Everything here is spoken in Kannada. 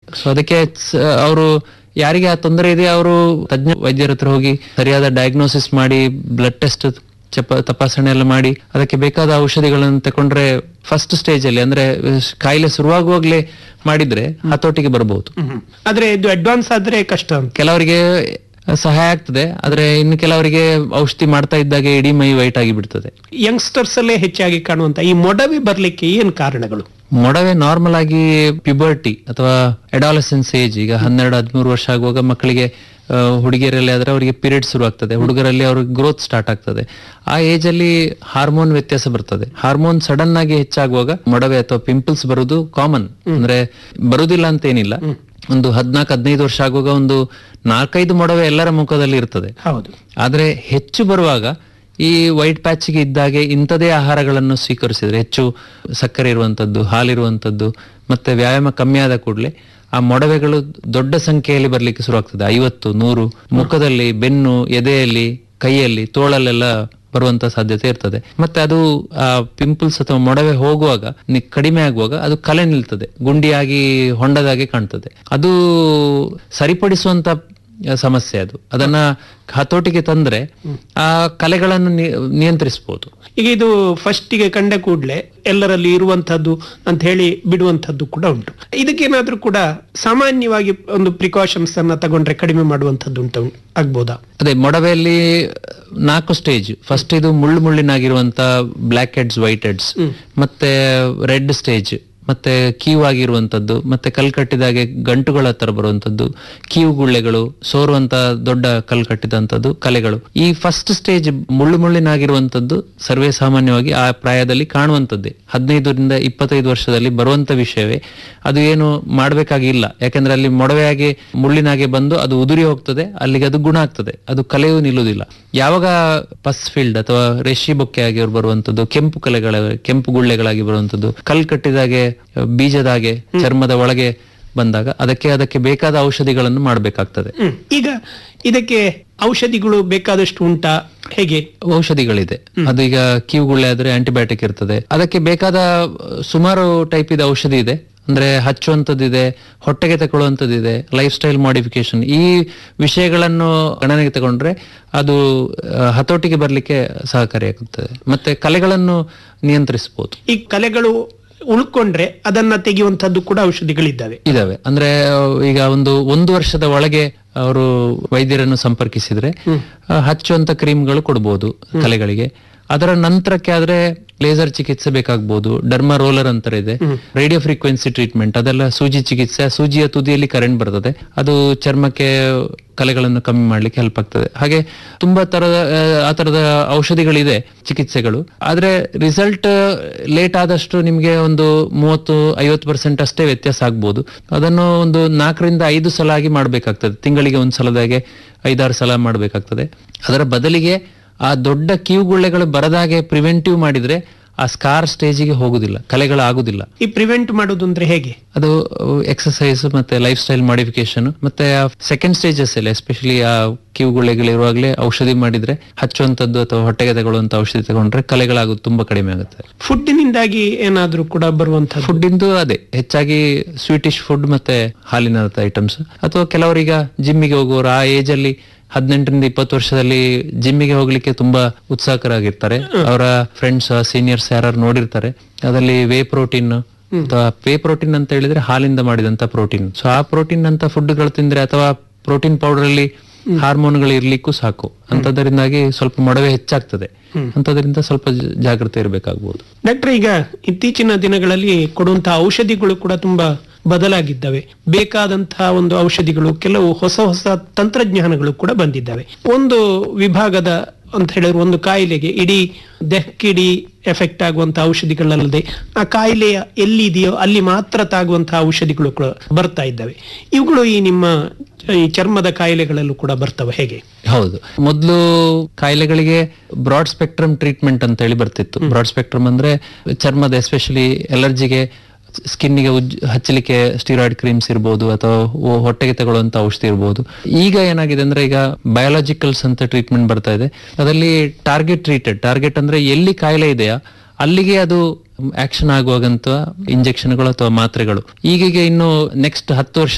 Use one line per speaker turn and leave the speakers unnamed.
ಸೊ ಅದಕ್ಕೆ ಅವರು ಯಾರಿಗೆ ಆ ತೊಂದರೆ ಇದೆ ಅವರು ತಜ್ಞ ವೈದ್ಯರ ಹತ್ರ ಹೋಗಿ ಸರಿಯಾದ ಡಯಾಗ್ನೋಸಿಸ್ ಮಾಡಿ ಬ್ಲಡ್ ಟೆಸ್ಟ್ ಚಪ ತಪಾಸಣೆ ಎಲ್ಲ ಮಾಡಿ ಅದಕ್ಕೆ ಬೇಕಾದ ಔಷಧಿಗಳನ್ನು ತಕೊಂಡ್ರೆ ಫಸ್ಟ್ ಸ್ಟೇಜ್ ಅಲ್ಲಿ ಅಂದ್ರೆ ಅಹ್, ಕಾಯಿಲೆ ಶುರುವಾಗುವಾಗ್ಲೇ ಮಾಡಿದ್ರೆ ಹತೋಟಿಗೆ ಬರಬಹುದು
ಹ್ಮ್. ಆದ್ರೆ ಇದು ಅಡ್ವಾನ್ಸ್ ಆದ್ರೆ ಕಷ್ಟ ಅಂತ
ಕೆಲವರಿಗೆ ಸಹಾಯ ಆಗ್ತದೆ ಆದ್ರೆ ಇನ್ನು ಕೆಲವರಿಗೆ ಔಷಧಿ ಮಾಡ್ತಾ ಇದ್ದಾಗೆ ಇಡೀ ಮೈ ವೈಟ್ ಆಗಿ ಬಿಡ್ತದೆ
ಯಂಗ್ಸ್ಟರ್ಸ್ ಅಲ್ಲೇ ಹೆಚ್ಚಾಗಿ ಕಾಣುವಂತ ಈ ಮೊಡವೆ ಬರ್ಲಿಕ್ಕೆ ಏನ್ ಕಾರಣಗಳು
ಮೊಡವೆ ನಾರ್ಮಲ್ ಆಗಿ ಪ್ಯುಬರ್ಟಿ ಅಥವಾ ಎಡಾಲಸೆನ್ಸ್ ಏಜ್ ಈಗ ಹನ್ನೆರಡು ಹದಿಮೂರು ವರ್ಷ ಆಗುವಾಗ ಮಕ್ಕಳಿಗೆ ಆ, ಹುಡುಗಿಯರಲ್ಲಿ ಆದ್ರೆ ಅವರಿಗೆ ಪೀರಿಯಡ್ ಶುರು ಆಗ್ತದೆ ಹುಡುಗರಲ್ಲಿ ಅವ್ರಿಗೆ ಗ್ರೋತ್ ಸ್ಟಾರ್ಟ್ ಆಗ್ತದೆ ಆ ಏಜ್ ಅಲ್ಲಿ ಹಾರ್ಮೋನ್ ವ್ಯತ್ಯಾಸ ಬರ್ತದೆ ಹಾರ್ಮೋನ್ ಸಡನ್ ಆಗಿ ಹೆಚ್ಚಾಗುವಾಗ ಮೊಡವೆ ಅಥವಾ ಪಿಂಪಲ್ಸ್ ಬರುವುದು ಕಾಮನ್ ಅಂದ್ರೆ ಬರುದಿಲ್ಲ ಅಂತ ಏನಿಲ್ಲ ಒಂದು ಹದ್ನಾಲ್ಕು ಹದಿನೈದು ವರ್ಷ ಆಗುವಾಗ ಒಂದು ನಾಲ್ಕೈದು ಮೊಡವೆ ಎಲ್ಲರ ಮುಖದಲ್ಲಿ ಇರ್ತದೆ
ಹೌದು
ಆದ್ರೆ ಹೆಚ್ಚು ಬರುವಾಗ ಈ ವೈಟ್ ಪ್ಯಾಚ್ಗೆ ಇದ್ದಾಗೆ ಇಂಥದೇ ಆಹಾರಗಳನ್ನು ಸ್ವೀಕರಿಸಿದ್ರೆ ಹೆಚ್ಚು ಸಕ್ಕರೆ ಇರುವಂತದ್ದು ಹಾಲಿರುವಂತದ್ದು ಮತ್ತೆ ವ್ಯಾಯಾಮ ಕಮ್ಮಿ ಆದ ಕೂಡಲೇ ಆ ಮೊಡವೆಗಳು ದೊಡ್ಡ ಸಂಖ್ಯೆಯಲ್ಲಿ ಬರ್ಲಿಕ್ಕೆ ಶುರು ಆಗ್ತದೆ ಐವತ್ತು ನೂರು ಮುಖದಲ್ಲಿ ಬೆನ್ನು ಎದೆಯಲ್ಲಿ ಕೈಯಲ್ಲಿ ತೋಳಲ್ಲೆಲ್ಲ ಬರುವಂತ ಸಾಧ್ಯತೆ ಇರ್ತದೆ ಮತ್ತೆ ಅದು ಆ ಪಿಂಪಲ್ಸ್ ಅಥವಾ ಮೊಡವೆ ಹೋಗುವಾಗ ನಿ- ಕಡಿಮೆ ಆಗುವಾಗ ಅದು ಕಲೆ ನಿಲ್ತದೆ ಗುಂಡಿಯಾಗಿ ಹೊಂಡದಾಗೆ ಕಾಣ್ತದೆ ಅದು ಸರಿಪಡಿಸುವಂತ ಸಮಸ್ಯೆ ಅದು ಅದನ್ನ ಹತೋಟಿಗೆ ತಂದ್ರೆ ಆ ಕಲೆಗಳನ್ನು ನಿ- ನಿಯಂತ್ರಿಸಬಹುದು
ಈಗ ಇದು ಫಸ್ಟ್ ಗೆ ಕಂಡ ಕೂಡಲೇ ಎಲ್ಲರಲ್ಲಿ ಇರುವಂತದ್ದು ಅಂತ ಹೇಳಿ ಬಿಡುವಂತದ್ದು ಕೂಡ ಉಂಟು ಇದಕ್ಕೇನಾದ್ರೂ ಕೂಡ ಸಾಮಾನ್ಯವಾಗಿ ಒಂದು ಪ್ರಿಕಾಷನ್ಸ್ ಅನ್ನ ತಗೊಂಡ್ರೆ ಕಡಿಮೆ ಮಾಡುವಂತದ್ದು ಉಂಟು ಆಗ್ಬೋದಾ
ಅದೇ ಮೊಡವೆಯಲ್ಲಿ ನಾಲ್ಕು ಸ್ಟೇಜ್ ಫಸ್ಟ್ ಇದು ಮುಳ್ಳು ಮುಳ್ಳಿನಾಗಿರುವಂತ ಬ್ಲ್ಯಾಕ್ ಹೆಡ್ಸ್ ವೈಟ್ ಹೆಡ್ಸ್ ಮತ್ತೆ ರೆಡ್ ಸ್ಟೇಜ್ ಮತ್ತೆ ಕೀವು ಆಗಿರುವಂತದ್ದು ಮತ್ತೆ ಕಲ್ ಕಟ್ಟಿದಾಗೆ ಗಂಟುಗಳ ತರ ಬರುವಂತದ್ದು ಕೀವು ಗುಳ್ಳೆಗಳು ಸೋರುವಂತ ದೊಡ್ಡ ಕಲ್ ಕಟ್ಟಿದಂತದ್ದು ಕಲೆಗಳು ಈ ಫಸ್ಟ್ ಸ್ಟೇಜ್ ಮುಳ್ಳು ಮುಳ್ಳಿನಾಗಿರುವಂತದ್ದು ಸರ್ವೇ ಸಾಮಾನ್ಯವಾಗಿ ಆ ಪ್ರಾಯದಲ್ಲಿ ಕಾಣುವಂತದ್ದೇ ಹದಿನೈದರಿಂದ ಇಪ್ಪತ್ತೈದು ವರ್ಷದಲ್ಲಿ ಬರುವಂತ ವಿಷಯವೇ ಅದು ಏನು ಮಾಡ್ಬೇಕಾಗಿಲ್ಲ ಯಾಕಂದ್ರೆ ಅಲ್ಲಿ ಮೊಡವೆಯಾಗಿ ಮುಳ್ಳಿನಾಗೆ ಬಂದು ಅದು ಉದುರಿ ಹೋಗ್ತದೆ ಅಲ್ಲಿಗೆ ಅದು ಗುಣ ಆಗ್ತದೆ ಅದು ಕಲೆಯೂ ನಿಲ್ಲುವುದಿಲ್ಲ ಯಾವಾಗ ಪಸ್ ಫೀಲ್ಡ್ ಅಥವಾ ರೇಷಿ ಬೊಕ್ಕೆ ಆಗಿ ಬರುವಂತದ್ದು ಕೆಂಪು ಕಲೆಗಳ ಕೆಂಪು ಗುಳ್ಳೆಗಳಾಗಿ ಬರುವಂತದ್ದು ಕಲ್ ಕಟ್ಟಿದಾಗೆ ಬೀಜದಾಗೆ ಚರ್ಮದ ಒಳಗೆ ಬಂದಾಗ ಅದಕ್ಕೆ ಅದಕ್ಕೆ ಬೇಕಾದ ಔಷಧಿಗಳನ್ನು ಮಾಡಬೇಕಾಗ್ತದೆ
ಹ್ಮ್. ಈಗ ಇದಕ್ಕೆ ಔಷಧಿಗಳು ಬೇಕಾದಷ್ಟು ಉಂಟಾ ಹೇಗೆ
ಔಷಧಿಗಳಿದೆ ಅದು ಈಗ ಕಿವುಗುಳ್ಳೆ ಆದ್ರೆ ಆಂಟಿಬಯೋಟಿಕ್ ಇರ್ತದೆ ಅದಕ್ಕೆ ಬೇಕಾದ ಅಹ್, ಸುಮಾರು ಟೈಪ್ ಇದೆ ಔಷಧಿ ಇದೆ ಅಂದ್ರೆ ಹಚ್ಚುವಂಥದ್ದಿದೆ ಹೊಟ್ಟೆಗೆ ತಗೊಳ್ಳುವಂಥದ್ದಿದೆ ಲೈಫ್ ಸ್ಟೈಲ್ ಮಾಡಿಫಿಕೇಶನ್ ಈ ವಿಷಯಗಳನ್ನು ಗಣನೆಗೆ ತಗೊಂಡ್ರೆ ಅದು ಅಹ್, ಹತೋಟಿಗೆ ಬರ್ಲಿಕ್ಕೆ ಸಹಕಾರಿಯಾಗುತ್ತದೆ ಮತ್ತೆ ಕಲೆಗಳನ್ನು ನಿಯಂತ್ರಿಸಬಹುದು
ಈ ಕಲೆಗಳು ಉಳ್ಕೊಂಡ್ರೆ ಅದನ್ನ ತೆಗೆಯುವಂತದ್ದು ಕೂಡ ಔಷಧಿಗಳಿದ್ದಾವೆ
ಇದಾವೆ ಅಂದ್ರೆ ಅಹ್, ಈಗ ಒಂದು ಒಂದು ವರ್ಷದ ಒಳಗೆ ಅವರು ವೈದ್ಯರನ್ನು ಸಂಪರ್ಕಿಸಿದ್ರೆ ಅಹ್, ಹಚ್ಚುವಂತ ಕ್ರೀಮ್ಗಳು ಕೊಡ್ಬೋದು ಕಲೆಗಳಿಗೆ ಅದರ ನಂತರಕ್ಕೆ ಆದ್ರೆ ಲೇಸರ್ ಚಿಕಿತ್ಸೆ ಬೇಕಾಗ್ಬೋದು ಡರ್ಮಾ ರೋಲರ್ ಅಂತ ಇದೆ ರೇಡಿಯೋ ಫ್ರೀಕ್ವೆನ್ಸಿ ಟ್ರೀಟ್ಮೆಂಟ್ ಅದೆಲ್ಲ ಸೂಜಿ ಚಿಕಿತ್ಸೆ ಆ ಸೂಜಿಯ ತುದಿಯಲ್ಲಿ ಕರೆಂಟ್ ಬರ್ತದೆ ಅದು ಚರ್ಮಕ್ಕೆ ಕಲೆಗಳನ್ನು ಕಮ್ಮಿ ಮಾಡ್ಲಿಕ್ಕೆ ಹೆಲ್ಪ್ ಆಗ್ತದೆ ಹಾಗೆ ತುಂಬಾ ತರದ ಆ, ಆ ತರದ ಔಷಧಿಗಳಿದೆ ಚಿಕಿತ್ಸೆಗಳು ಆದ್ರೆ ರಿಸಲ್ಟ್ ಲೇಟ್ ಆದಷ್ಟು ನಿಮ್ಗೆ ಒಂದು ಮೂವತ್ತು ಐವತ್ತು ಪರ್ಸೆಂಟ್ ಅಷ್ಟೇ ವ್ಯತ್ಯಾಸ ಆಗ್ಬೋದು ಅದನ್ನು ಒಂದು ನಾಲ್ಕರಿಂದ ಐದು ಸಲ ಆಗಿ ಮಾಡ್ಬೇಕಾಗ್ತದೆ ತಿಂಗಳಿಗೆ ಒಂದು ಸಲದಾಗೆ ಐದಾರು ಸಲ ಮಾಡ್ಬೇಕಾಗ್ತದೆ ಅದರ ಬದಲಿಗೆ ಆ ದೊಡ್ಡ ಕಿವುಗುಳ್ಳೆಗಳು ಬರದಾಗೆ ಪ್ರಿವೆಂಟಿವ್ ಮಾಡಿದ್ರೆ ಆ ಸ್ಕಾರ್ ಸ್ಟೇಜಿಗೆ ಹೋಗುದಿಲ್ಲ ಕಲೆಗಳಾಗುದಿಲ್ಲ
ಈ ಪ್ರಿವೆಂಟ್ ಮಾಡೋದು ಅಂದ್ರೆ ಹೇಗೆ
ಅದು ಎಕ್ಸಸೈಸ್ ಮತ್ತೆ ಲೈಫ್ ಸ್ಟೈಲ್ ಮಾಡಿಫಿಕೇಶನ್ ಮತ್ತೆ ಸೆಕೆಂಡ್ ಸ್ಟೇಜಸ್ ಅಲ್ಲಿ ಎಸ್ಪೆಷಲಿ ಆ ಕಿವುಗುಳ್ಳೆಗಳಿರುವಾಗಲೇ ಔಷಧಿ ಮಾಡಿದ್ರೆ ಹಚ್ಚುವಂತದ್ದು ಅಥವಾ ಹೊಟ್ಟೆಗೆ ತಗೊಳ್ಳುವಂತ ಔಷಧಿ ತಗೊಂಡ್ರೆ ಕಲೆಗಳಾಗೋದು ತುಂಬಾ ಕಡಿಮೆ ಆಗುತ್ತೆ
ಫುಡ್ಡಿನಿಂದಾಗಿ ಏನಾದ್ರೂ ಕೂಡ ಬರುವಂತದ್ದು
ಫುಡ್ ಇಂದು ಅದೇ ಹೆಚ್ಚಾಗಿ ಸ್ವೀಟಿಶ್ ಫುಡ್ ಮತ್ತೆ ಹಾಲಿನ ಐಟಮ್ಸ್ ಅಥವಾ ಕೆಲವರೀಗ ಜಿಮ್ಮಿಗೆ ಹೋಗುವವರು ಆ ಏಜ್ ಅಲ್ಲಿ ಹದಿನೆಂಟರಿಂದ ಇಪ್ಪತ್ತು ವರ್ಷದಲ್ಲಿ ಜಿಮ್ಮಿಗೆ ಹೋಗ್ಲಿಕ್ಕೆ ತುಂಬಾ ಉತ್ಸಾಹಕರಾಗಿರ್ತಾರೆ ಅವರ ಫ್ರೆಂಡ್ಸ್ ಸೀನಿಯರ್ಸ್ ಯಾರು ನೋಡಿರ್ತಾರೆ ಅದರಲ್ಲಿ ವೇ ಪ್ರೋಟೀನ್ ಅಥವಾ ವೇ ಪ್ರೋಟೀನ್ ಅಂತ ಹೇಳಿದ್ರೆ ಹಾಲಿಂದ ಮಾಡಿದಂತ ಪ್ರೋಟೀನ್ ಸೊ ಆ ಪ್ರೋಟೀನ್ ಅಂತ ಫುಡ್ಗಳು ತಿಂದ್ರೆ ಅಥವಾ ಪ್ರೋಟೀನ್ ಪೌಡರ್ ಅಲ್ಲಿ ಹಾರ್ಮೋನ್ಗಳು ಇರ್ಲಿಕ್ಕೂ ಸಾಕು ಅಂತದರಿಂದಾಗಿ ಸ್ವಲ್ಪ ಮೊಡವೆ ಹೆಚ್ಚಾಗ್ತದೆ ಅಂತದ್ರಿಂದ ಸ್ವಲ್ಪ ಜ- ಜಾಗ್ರತೆ ಇರಬೇಕಾಗ್ಬೋದು
ಡಾಕ್ಟರ್ ಈಗ ಇತ್ತೀಚಿನ ದಿನಗಳಲ್ಲಿ ಕೊಡುವಂತಹ ಔಷಧಿಗಳು ಕೂಡ ತುಂಬಾ ಬದಲಾಗಿದ್ದಾವೆ ಬೇಕಾದಂತಹ ಒಂದು ಔಷಧಿಗಳು ಕೆಲವು ಹೊಸ ಹೊಸ ತಂತ್ರಜ್ಞಾನಗಳು ಕೂಡ ಬಂದಿದ್ದಾವೆ ಒಂದು ವಿಭಾಗದ ಅಂತ ಹೇಳಿದ್ರೆ ಒಂದು ಕಾಯಿಲೆಗೆ ಇಡೀ ದೇಹಕ್ಕಿಡೀ ಎಫೆಕ್ಟ್ ಆಗುವಂತಹ ಔಷಧಿಗಳಲ್ಲದೆ ಆ ಕಾಯಿಲೆಯ ಎಲ್ಲಿದೆಯೋ ಅಲ್ಲಿ ಮಾತ್ರ ತಾಗುವಂತಹ ಔಷಧಿಗಳು ಕೂಡ ಬರ್ತಾ ಇದ್ದಾವೆ ಇವುಗಳು ಈ ನಿಮ್ಮ ಈ ಚರ್ಮದ ಕಾಯಿಲೆಗಳಲ್ಲೂ ಕೂಡ ಬರ್ತವೆ ಹೇಗೆ
ಹೌದು ಮೊದಲು ಕಾಯಿಲೆಗಳಿಗೆ ಬ್ರಾಡ್ ಸ್ಪೆಕ್ಟ್ರಮ್ ಟ್ರೀಟ್ಮೆಂಟ್ ಅಂತ ಹೇಳಿ ಬರ್ತಿತ್ತು ಬ್ರಾಡ್ ಸ್ಪೆಕ್ಟ್ರಮ್ ಅಂದ್ರೆ ಚರ್ಮದ ಎಸ್ಪೆಷಲಿ ಎಲರ್ಜಿಗೆ ಸ್ಕಿನ್ನಿಗೆ ಉಜ್ ಹಚ್ಚಲಿಕ್ಕೆ ಸ್ಟಿರಾಯ್ಡ್ ಕ್ರೀಮ್ಸ್ ಇರ್ಬೋದು ಅಥವಾ ಒ- ಹೊಟ್ಟೆಗೆ ತಗೊಳ್ಳುವಂತ ಔಷಧಿ ಇರ್ಬೋದು ಈಗ ಏನಾಗಿದೆ ಅಂದ್ರೆ ಈಗ ಬಯೋಲಾಜಿಕಲ್ಸ್ ಅಂತ ಟ್ರೀಟ್ಮೆಂಟ್ ಬರ್ತಾ ಇದೆ ಅದರಲ್ಲಿ ಟಾರ್ಗೆಟ್ ಟ್ರೀಟೆಡ್ ಟಾರ್ಗೆಟ್ ಅಂದ್ರೆ ಎಲ್ಲಿ ಕಾಯಿಲೆ ಇದೆಯಾ ಅಲ್ಲಿಗೆ ಅದು ಆಕ್ಷನ್ ಆಗುವಾಗಂತ ಇಂಜೆಕ್ಷನ್ಗಳು ಅಥವಾ ಮಾತ್ರೆಗಳು ಈಗೀಗ ಇನ್ನು ನೆಕ್ಸ್ಟ್ ಹತ್ತು ವರ್ಷ